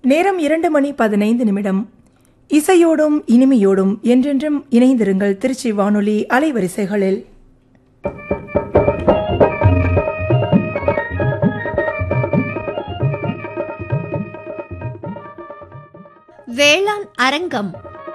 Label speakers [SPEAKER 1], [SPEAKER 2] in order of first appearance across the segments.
[SPEAKER 1] நேரம் இரண்டு மணி பதினைந்து நிமிடம் இசையோடும் இனிமையோடும் என்றென்றும் இணைந்திருங்கள் திருச்சி வானொலி அலைவரிசைகளில்
[SPEAKER 2] வேளாண் அரங்கம்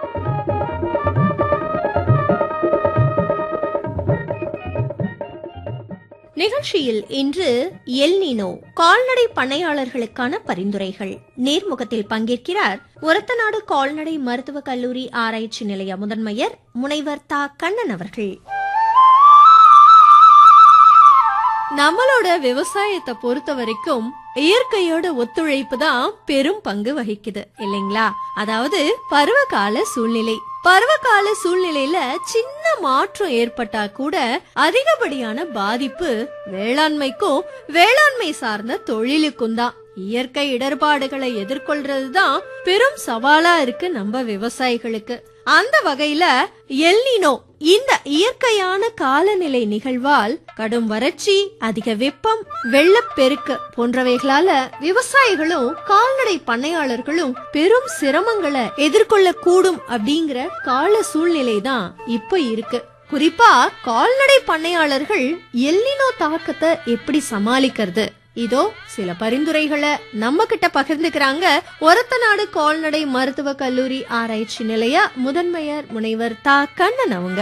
[SPEAKER 2] நிகழ்ச்சியில் இன்று எல்னினோ கால்நடை பண்ணையாளர்களுக்கான பரிந்துரைகள் நேர்முகத்தில் பங்கேற்கிறார் ஒரத்தநாடு கால்நடை மருத்துவக் கல்லூரி ஆராய்ச்சி நிலைய முதன்மையர் முனைவர் தா கண்ணன் அவர்கள் நம்மளோட விவசாயத்தை பொறுத்த வரைக்கும் இயற்கையோட ஒத்துழைப்பு தான் பெரும் பங்கு வகிக்குது இல்லைங்களா அதாவது பருவகால சூழ்நிலை பருவகால சூழ்நிலையில சின்ன மாற்றம் ஏற்பட்டா கூட அதிகப்படியான பாதிப்பு வேளாண்மைக்கும் வேளாண்மை சார்ந்த தொழிலுக்கும் தான் இயற்கை இடர்பாடுகளை எதிர்கொள்றதுதான் பெரும் சவாலா இருக்கு நம்ம விவசாயிகளுக்கு அந்த வகையில எல்னினோ இந்த இயற்கையான காலநிலை நிகழ்வால் கடும் வறட்சி அதிக வெப்பம் வெள்ளப்பெருக்கு போன்றவைகளால விவசாயிகளும் கால்நடை பண்ணையாளர்களும் பெரும் சிரமங்களை எதிர்கொள்ள கூடும் அப்படிங்கிற கால சூழ்நிலை தான் இப்ப இருக்கு குறிப்பா கால்நடை பண்ணையாளர்கள் எல்லினோ தாக்கத்தை எப்படி சமாளிக்கிறது இதோ சில பரிந்துரைகளை நம்ம கிட்ட பகிர்ந்துக்கிறாங்க ஒரத்தநாடு கால்நடை மருத்துவ கல்லூரி ஆராய்ச்சி நிலைய முதன்மையர் முனைவர் தா கண்ணன் அவங்க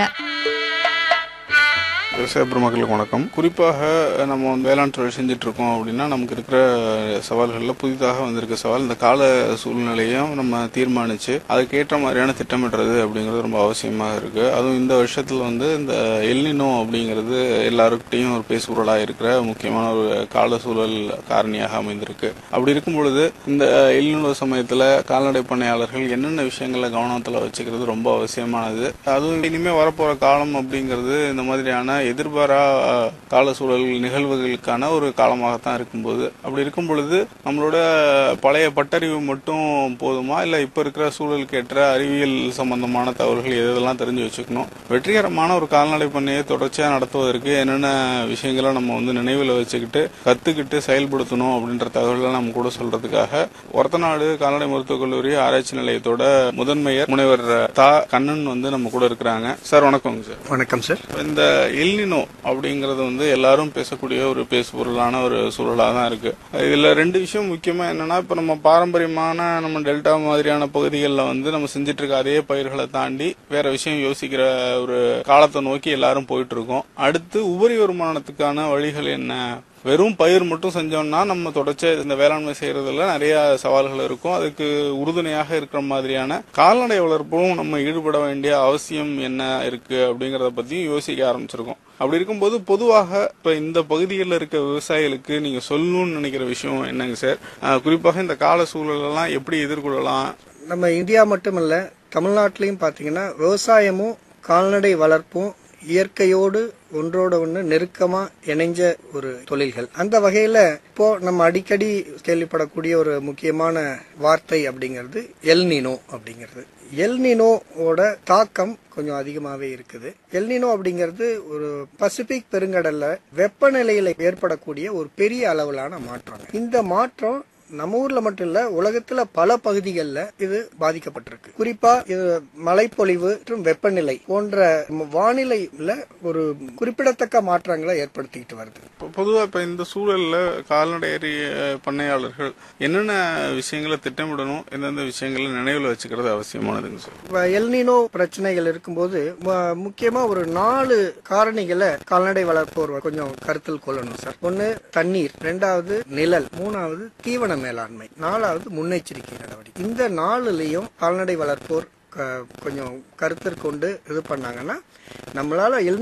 [SPEAKER 3] விவசாய பெருமக்களுக்கு வணக்கம் குறிப்பாக நம்ம வந்து வேளாண் தொழில் செஞ்சுட்டு இருக்கோம் அப்படின்னா நமக்கு இருக்கிற சவால்களில் புதிதாக வந்திருக்க சவால் இந்த கால சூழ்நிலையும் நம்ம தீர்மானிச்சு அதுக்கேற்ற மாதிரியான திட்டமிடுறது அப்படிங்கிறது ரொம்ப அவசியமாக இருக்கு அதுவும் இந்த வருஷத்துல வந்து இந்த எல்னினோ அப்படிங்கிறது எல்லாருக்கிட்டையும் ஒரு பேசுபொருளாக இருக்கிற முக்கியமான ஒரு கால சூழல் காரணியாக அமைந்திருக்கு அப்படி இருக்கும் பொழுது இந்த எல்னினோ சமயத்தில் கால்நடை பண்ணையாளர்கள் என்னென்ன விஷயங்களை கவனத்தில் வச்சுக்கிறது ரொம்ப அவசியமானது அதுவும் இனிமே வரப்போற காலம் அப்படிங்கிறது இந்த மாதிரியான எதிர்பாரா கால சூழல் நிகழ்வுகளுக்கான ஒரு காலமாகத்தான் இருக்கும்போது அப்படி இருக்கும் பொழுது நம்மளோட பழைய பட்டறிவு மட்டும் போதுமா இல்ல இப்ப இருக்கிற சூழலுக்கு ஏற்ற அறிவியல் சம்பந்தமான தகவல்கள் எதெல்லாம் தெரிஞ்சு வச்சுக்கணும் வெற்றிகரமான ஒரு கால்நடை பண்ணையை தொடர்ச்சியா நடத்துவதற்கு என்னென்ன விஷயங்களை நம்ம வந்து நினைவில் வச்சுக்கிட்டு கத்துக்கிட்டு செயல்படுத்தணும் அப்படின்ற தகவல்களை நம்ம கூட சொல்றதுக்காக ஒரத்தநாடு கால்நடை மருத்துவக் கல்லூரி ஆராய்ச்சி நிலையத்தோட முதன்மையர் முனைவர் தா கண்ணன் வந்து நம்ம கூட இருக்கிறாங்க சார் வணக்கங்க சார்
[SPEAKER 4] வணக்கம் சார்
[SPEAKER 3] இந்த எல்னினோ அப்படிங்கறது வந்து எல்லாரும் பேசக்கூடிய ஒரு பேசுபொருளான ஒரு சூழலா தான் இருக்கு இதுல ரெண்டு விஷயம் முக்கியமா என்னன்னா இப்ப நம்ம பாரம்பரியமான நம்ம டெல்டா மாதிரியான பகுதிகளில் வந்து நம்ம செஞ்சுட்டு இருக்க அதே பயிர்களை தாண்டி வேற விஷயம் யோசிக்கிற ஒரு காலத்தை நோக்கி எல்லாரும் போயிட்டு இருக்கோம் அடுத்து உபரி வருமானத்துக்கான வழிகள் என்ன வெறும் பயிர் மட்டும் செஞ்சோம்னா நம்ம தொடர்ச்சியா இந்த வேளாண்மை செய்யறதுல நிறைய சவால்கள் இருக்கும் அதுக்கு உறுதுணையாக இருக்கிற மாதிரியான கால்நடை வளர்ப்பும் நம்ம ஈடுபட வேண்டிய அவசியம் என்ன இருக்கு அப்படிங்கறத பத்தியும் யோசிக்க ஆரம்பிச்சிருக்கோம் அப்படி இருக்கும்போது பொதுவாக இப்ப இந்த பகுதிகளில் இருக்க விவசாயிகளுக்கு நீங்க சொல்லணும்னு நினைக்கிற விஷயம் என்னங்க சார் அஹ் குறிப்பாக இந்த கால சூழலெல்லாம் எப்படி எதிர்கொள்ளலாம்
[SPEAKER 4] நம்ம இந்தியா மட்டுமல்ல தமிழ்நாட்டிலையும் பார்த்தீங்கன்னா விவசாயமும் கால்நடை வளர்ப்பும் இயற்கையோடு ஒன்றோட ஒன்று நெருக்கமா இணைஞ்ச ஒரு தொழில்கள் அந்த வகையில இப்போ நம்ம அடிக்கடி கேள்விப்படக்கூடிய ஒரு முக்கியமான வார்த்தை அப்படிங்கிறது எல்னினோ அப்படிங்கிறது எல்னினோவோட தாக்கம் கொஞ்சம் அதிகமாகவே இருக்குது எல்னினோ அப்படிங்கிறது ஒரு பசிபிக் பெருங்கடல்ல வெப்பநிலையில ஏற்படக்கூடிய ஒரு பெரிய அளவிலான மாற்றம் இந்த மாற்றம் நம்ம ஊர்ல மட்டும் இல்ல உலகத்துல பல பகுதிகளில் இது பாதிக்கப்பட்டிருக்கு குறிப்பா இது மழைப்பொழிவு மற்றும் வெப்பநிலை போன்ற வானிலையில ஒரு குறிப்பிடத்தக்க மாற்றங்களை ஏற்படுத்திக்கிட்டு வருது
[SPEAKER 3] இப்போ பொதுவா இப்ப இந்த சூழல்ல கால்நடை அஹ், பண்ணையாளர்கள் என்னென்ன விஷயங்களை திட்டமிடணும் எந்தெந்த விஷயங்களை நினைவில் வச்சுக்கிறது அவசியமானதுங்க சார்
[SPEAKER 4] இப்ப எல்னினோ பிரச்சனைகள் இருக்கும்போது ம- முக்கியமா ஒரு நாலு காரணிகளை கால்நடை வளர்ப்போர் கொஞ்சம் கருத்தில் கொள்ளணும் சார் ஒன்னு தண்ணீர் ரெண்டாவது நிழல் மூணாவது தீவன மேலாண்மை நாலாவது முன்னெச்சரிக்கை நடவடிக்கை இந்த நாலுலயும் கால்நடை வளர்ப்போர் க- கொஞ்சம் கருத்திற்கொண்டு இது பண்ணாங்கன்னா நம்மளால